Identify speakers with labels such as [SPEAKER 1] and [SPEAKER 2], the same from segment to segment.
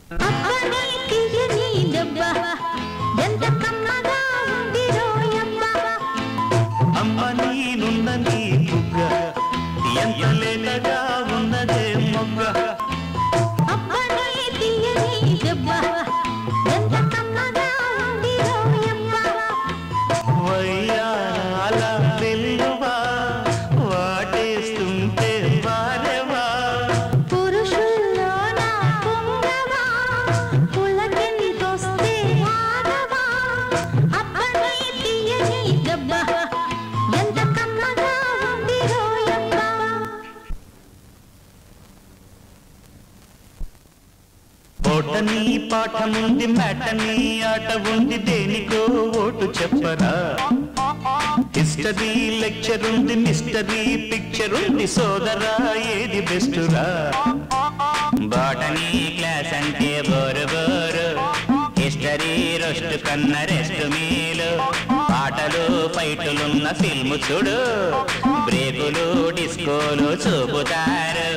[SPEAKER 1] అబ్బని తీయని దెబ్బ ఎంత కమ్మగా ఉంది రోయమ్మ
[SPEAKER 2] అమ్మ నీనున్న నీ బుగ్గ ఎంత లేతగా ఉన్నదే మొగ్గ
[SPEAKER 1] అబ్బని తీయని దెబ్బ ఎంత కమ్మగా ఉంది రోయమ్మ
[SPEAKER 2] వయ్యాల వెల్లువా వాటేస్తుంటే వారెవా
[SPEAKER 1] పురుషుల్లోన పొంగవా పులకింతొస్తే ఆగవా అబ్బని తీయని దెబ్బ ఎంత కమ్మగా ఉంది రోయమ్మ
[SPEAKER 2] ఓటని పాఠముంది మేటని ఆట ఉంది దేనికో ఓటు చెప్పరా హిస్టరీ లెక్చర్ ఉంది మిస్టరీ పిక్చర్ ఉంది సోదరా ఏది బెస్టురా బాటనీ క్లాస్ అంటే బోరు బోరు హిస్టరీ రొస్ట్ కన్న రెస్ట్ మీలు పాటలు ఫైటులున్న ఫిల్మ్ చూడు బ్రేకులు డిస్కోలు చూపుతారు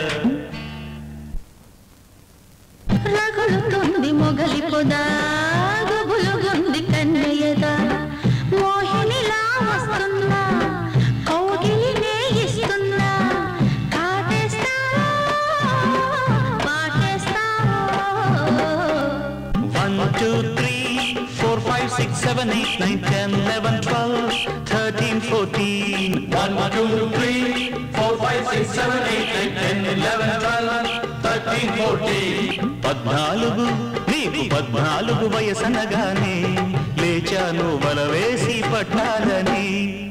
[SPEAKER 1] రగులుతుంది మొగలి పొద గుబులుగుంది కన్నయ్యదా మోహినిలా వస్తున్నా కౌగిలినే ఇస్తున్నా కాటేస్తావో పాటేస్తావో
[SPEAKER 2] One, two, three, four, five, six, seven, eight, nine, ten, eleven, twelve, thirteen, fourteen.
[SPEAKER 3] One, two, three, four, five, six, seven, eight, nine, ten, eleven, twelve, thirteen, fourteen.
[SPEAKER 2] పద్నాలుగు నీకు పద్నాలుగు వయసనగానే లేచాను వలవేసి పట్టాలని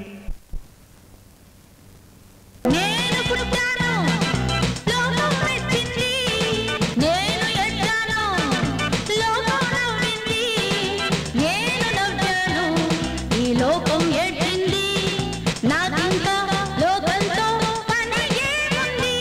[SPEAKER 1] నేను పుట్టాను లోకం మెచ్చింది నేను ఎడ్డాను లోకం నవ్వింది నేను నవ్వాను ఈ లోకం ఎడ్డింది నాకింకా లోకంతో పని ఏముంది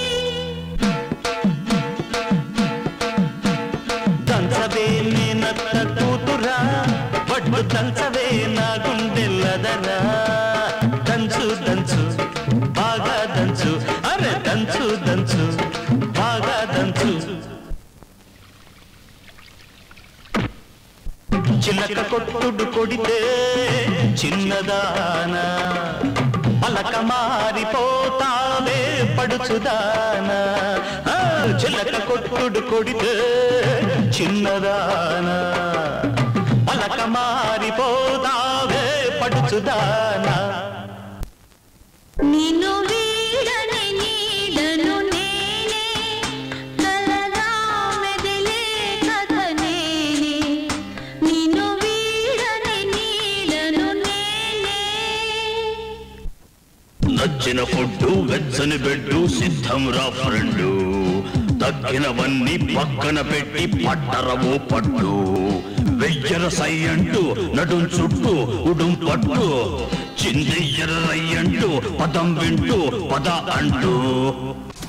[SPEAKER 2] దంచవే నేనత్త కూతురా పడ్డు దంచవే నా గుండెల్లదరా దంచు దంచు బాగా దంచు అరే దంచు దంచు బాగా దంచు చిలక కొట్టుడు కొడితే చిన్నదానా పలక మారిపోతావే పడుచుదానా ఆ, చిలక కొట్టుడు కొడితే చిన్నదానా పలక మారిపోతావే పడుచుదానా
[SPEAKER 1] నిన్ను వీడని నీడను నేనే కలగా మెదిలే కథ నేనే నిన్ను వీడని నీడను నేనే
[SPEAKER 2] నచ్చిన ఫుడ్డు వెచ్చని బెడ్డు సిద్ధం రా ఫ్రెండు తగ్గినవన్నీ పక్కన పెట్టి పట్టరవో పట్టు వెయ్యర సై అంటూ నడుం చుట్టూ ఉడుం పట్టు చిందెయ్యర రై అంటూ పదం వింటూ పద అంటూ